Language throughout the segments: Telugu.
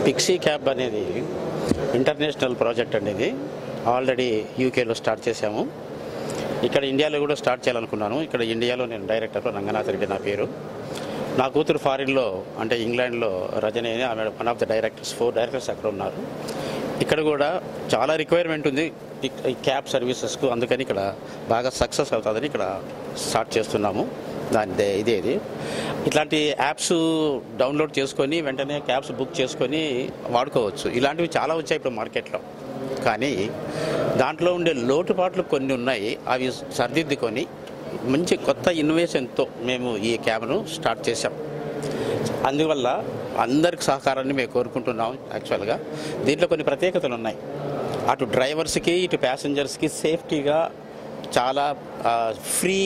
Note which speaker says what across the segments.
Speaker 1: పిక్సీ క్యాబ్ అనేది ఇంటర్నేషనల్ ప్రాజెక్ట్ అండి ఇది ఆల్రెడీ యూకేలో స్టార్ట్ చేశాము ఇక్కడ ఇండియాలో కూడా స్టార్ట్ చేయాలనుకున్నాను ఇక్కడ ఇండియాలో నేను డైరెక్టర్ రంగనాథ్ రెడ్డి నా పేరు నా కూతురు ఫారిన్లో అంటే ఇంగ్లాండ్లో రజని అని ఆమె one of the directors four directors అక్కడ ఉన్నారు ఇక్కడ కూడా చాలా రిక్వైర్మెంట్ ఉంది ఈ- ఈ క్యాబ్ సర్వీసెస్కు అందుకని ఇక్కడ బాగా సక్సెస్ అవుతుందని ఇక్కడ స్టార్ట్ చేస్తున్నాము దాని దే- ఇదే ఇది ఇట్లాంటి యాప్స్ డౌన్లోడ్ చేసుకొని వెంటనే క్యాబ్స్ బుక్ చేసుకొని వాడుకోవచ్చు ఇలాంటివి చాలా వచ్చాయి ఇప్పుడు మార్కెట్లో కానీ దాంట్లో ఉండే లోటుపాట్లు కొన్ని ఉన్నాయి అవి సరిదిద్దుకొని మంచి కొత్త ఇన్నోవేషన్తో మేము ఈ క్యాబ్ను స్టార్ట్ చేశాం అందువల్ల అందరికి సహకారాన్ని మేము కోరుకుంటున్నాం యాక్చువల్గా దీంట్లో కొన్ని ప్రత్యేకతలు ఉన్నాయి అటు డ్రైవర్స్కి ఇటు ప్యాసింజర్స్కి సేఫ్టీగా చాలా ఫ్రీ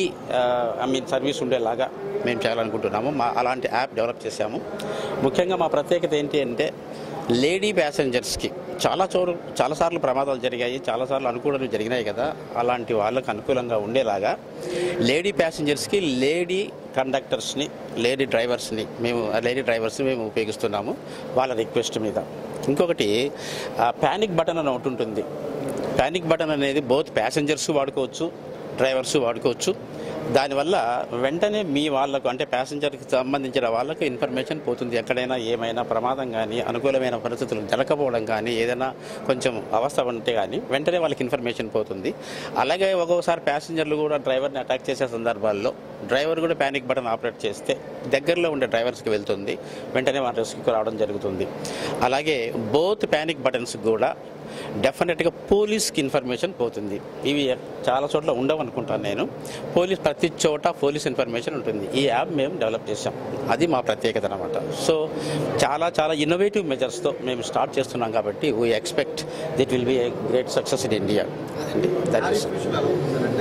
Speaker 1: ఐ మీన్ సర్వీస్ ఉండేలాగా మేము చేయాలనుకుంటున్నాము మా అలాంటి యాప్ డెవలప్ చేశాము ముఖ్యంగా మా ప్రత్యేకత ఏంటి అంటే లేడీ ప్యాసింజర్స్కి చాలా చోరు చాలాసార్లు ప్రమాదాలు జరిగాయి చాలాసార్లు అనుకూలలు జరిగినాయి కదా అలాంటి వాళ్ళకు అనుకూలంగా ఉండేలాగా లేడీ ప్యాసింజర్స్కి లేడీ కండక్టర్స్ని లేడీ డ్రైవర్స్ని మేము లేడీ డ్రైవర్స్ని మేము ఉపయోగిస్తున్నాము వాళ్ళ రిక్వెస్ట్ మీద ఇంకొకటి ప్యానిక్ బటన్ అని ఒకటి ఉంటుంది ప్యానిక్ బటన్ అనేది బోత్ ప్యాసింజర్స్ వాడుకోవచ్చు డ్రైవర్స్ వాడుకోవచ్చు దానివల్ల వెంటనే మీ వాళ్ళకు అంటే ప్యాసింజర్కి సంబంధించిన వాళ్ళకు ఇన్ఫర్మేషన్ పోతుంది ఎక్కడైనా ఏమైనా ప్రమాదం కానీ అనుకూలమైన పరిస్థితులు జరగకపోవడం కానీ ఏదైనా కొంచెం అవస్థ ఉంటే కానీ వెంటనే వాళ్ళకి ఇన్ఫర్మేషన్ పోతుంది అలాగే ఒక్కొక్కసారి ప్యాసింజర్లు కూడా డ్రైవర్ని అటాక్ చేసే సందర్భాల్లో డ్రైవర్ కూడా ప్యానిక్ బటన్ ఆపరేట్ చేస్తే దగ్గరలో ఉండే డ్రైవర్స్కి వెళ్తుంది వెంటనే వాళ్ళ రెస్క్యూకి రావడం జరుగుతుంది అలాగే బోత్ ప్యానిక్ బటన్స్ కూడా డెఫినెట్గా పోలీస్కి ఇన్ఫర్మేషన్ పోతుంది ఇవి చాలా చోట్ల ఉండవు అనుకుంటాను నేను పోలీస్ ప్రతి చోట పోలీస్ ఇన్ఫర్మేషన్ ఉంటుంది ఈ యాప్ మేము డెవలప్ చేసాం అది మా ప్రత్యేకత అనమాట సో చాలా చాలా ఇన్నోవేటివ్ మెజర్స్తో మేము స్టార్ట్ చేస్తున్నాం కాబట్టి we expect it will be a great success in India అదండి దట్ ఈస్